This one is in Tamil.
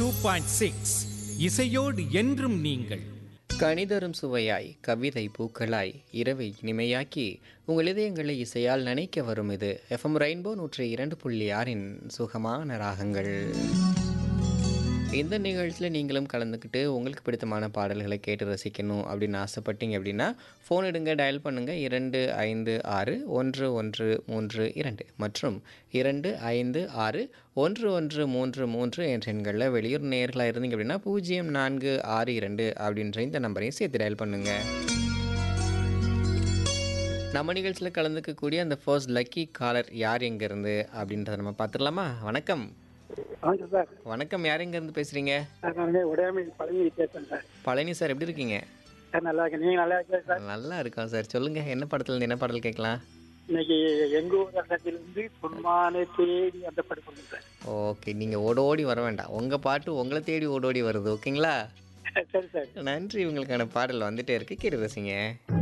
பாயிண்ட் சிக்ஸ் இசையோடு என்றும் நீங்கள் கணிதரும் சுவையாய் கவிதை பூக்களாய் இரவை இனிமையாக்கி உங்கள் இதயங்களை இசையால் நனைக்க வரும் இது எஃப்எம் ரெயின்போ நூற்றி இரண்டு புள்ளி ஆறின் சுகமான ராகங்கள் இந்த நிகழ்ச்சியில் நீங்களும் கலந்துக்கிட்டு உங்களுக்கு பிடித்தமான பாடல்களை கேட்டு ரசிக்கணும் அப்படின்னு ஆசைப்பட்டீங்க அப்படின்னா ஃபோன் எடுங்க டயல் பண்ணுங்கள் இரண்டு ஐந்து ஆறு ஒன்று ஒன்று மூன்று இரண்டு மற்றும் இரண்டு ஐந்து ஆறு ஒன்று ஒன்று மூன்று மூன்று என்ற எண்களில் வெளியூர் நேர்களாக இருந்தீங்க அப்படின்னா பூஜ்ஜியம் நான்கு ஆறு இரண்டு அப்படின்ற இந்த நம்பரையும் சேர்த்து டயல் பண்ணுங்கள் நம்ம நிகழ்ச்சியில் கலந்துக்கக்கூடிய அந்த ஃபர்ஸ்ட் லக்கி காலர் யார் எங்கேருந்து அப்படின்றத நம்ம பார்த்துடலாமா வணக்கம் வணக்கம் சார் வணக்கம் யார் எங்கேருந்து பேசுகிறீங்க சார் நான் வந்து உடையாமை பழனி பேசுறேன் சார் பழனி சார் எப்படி இருக்கீங்க சார் நல்லா இருக்கேன் நீங்க நல்லா இருக்கீங்க சார் நல்லா இருக்கோம் சார் சொல்லுங்க என்ன படத்துல இருந்து என்ன பாடல் கேட்கலாம் இன்னைக்கு எங்க ஊர் அரசிலிருந்து பொன்மானை தேடி அந்த படம் பண்ணுங்க சார் ஓகே நீங்க ஓட ஓடி வர வேண்டாம் உங்க பாட்டு உங்களை தேடி ஓடோடி வருது ஓகேங்களா சரி சார் நன்றி உங்களுக்கான பாடல் வந்துட்டே இருக்கு கேட்டு ரசிங்க